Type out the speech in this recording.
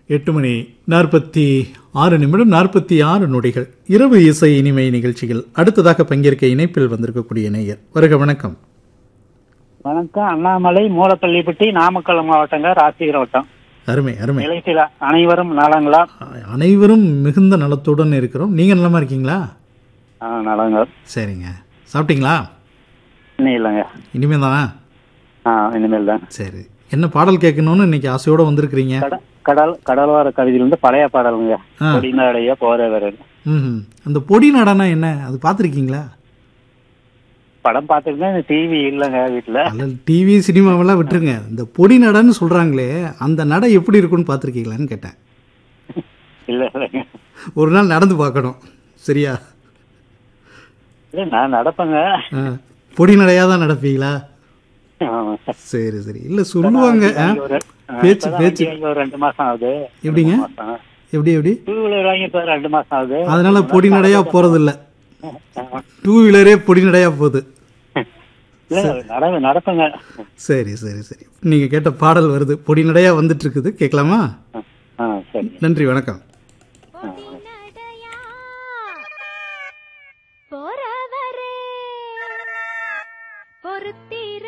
எட்டு மணி நாற்பத்தி ஆறு நிமிடம் நாற்பத்தி ஆறு நொடிகள் இரவு இசை இனிமை நிகழ்ச்சிகள் அடுத்ததாக பங்கேற்க இணைப்பில் வந்திருக்கக்கூடிய நேயர் வருக வணக்கம் வணக்கம் அண்ணாமலை மூலப்பள்ளிப்பட்டி நாமக்கல் மாவட்டங்க ராசிகர் வட்டம் அருமை அருமை நிலைத்தில அனைவரும் நலங்களா அனைவரும் மிகுந்த நலத்துடன் இருக்கிறோம் நீங்க நலமா இருக்கீங்களா ஆ, நலங்க சரிங்க சாப்பிட்டீங்களா இன்னும் இல்லைங்க இனிமே தானா ஆ இனிமேல் தான் சரி என்ன பாடல் கேட்கணும்னு இன்னைக்கு ஆசையோட வந்திருக்கிறீங்க கட- கடல் கடல்வார கவிதையிலிருந்து பழைய பாடலுங்க ஆ. கொடிநாடைய போற வரது ம் அந்த பொடி நடனா என்ன அது பார்த்துருக்கீங்களா படம் பார்த்துருந்தேன் டிவி இல்லைங்க வீட்டுல அல்ல டிவி சினிமாவெல்லாம் விட்டுருங்க இந்த பொடி நடன்னு சொல்றாங்களே அந்த நடை எப்படி இருக்குன்னு பார்த்துருக்கீங்களான்னு கேட்டேன் இல்ல இல்லைங்க ஒரு நாள் நடந்து பார்க்கணும் சரியா இல்ல நான் நடப்பேங்க ஆ, பொடி நடையாக தான் நடப்பீங்களா ஆமா. சரி சரி இல்லை சொல்லுவாங்க ஆ? வாங்கி ஒரு- ஆ, பேச்சு இப்பதான் பேச்சு வண்டி வாங்கி ஒரு ரெண்டு மாசம் ஆகுது எப்படிங்க எப்படி எப்படி டூ வீலர் வாங்கி இப்ப ரெண்டு மாசம் ஆகுது அதனால பொடி நடையா போறது இல்ல டூ வீலரே பொடி நடையா போகுது இல்ல நட நடப்பேங்க சரி சரி சரி நீங்க கேட்ட பாடல் வருது பொடி நடையா வந்துட்டு இருக்குது கேட்கலாமா ஆ சரி நன்றி வணக்கம் பொடிநடையா போறவரே பொறுத்திரு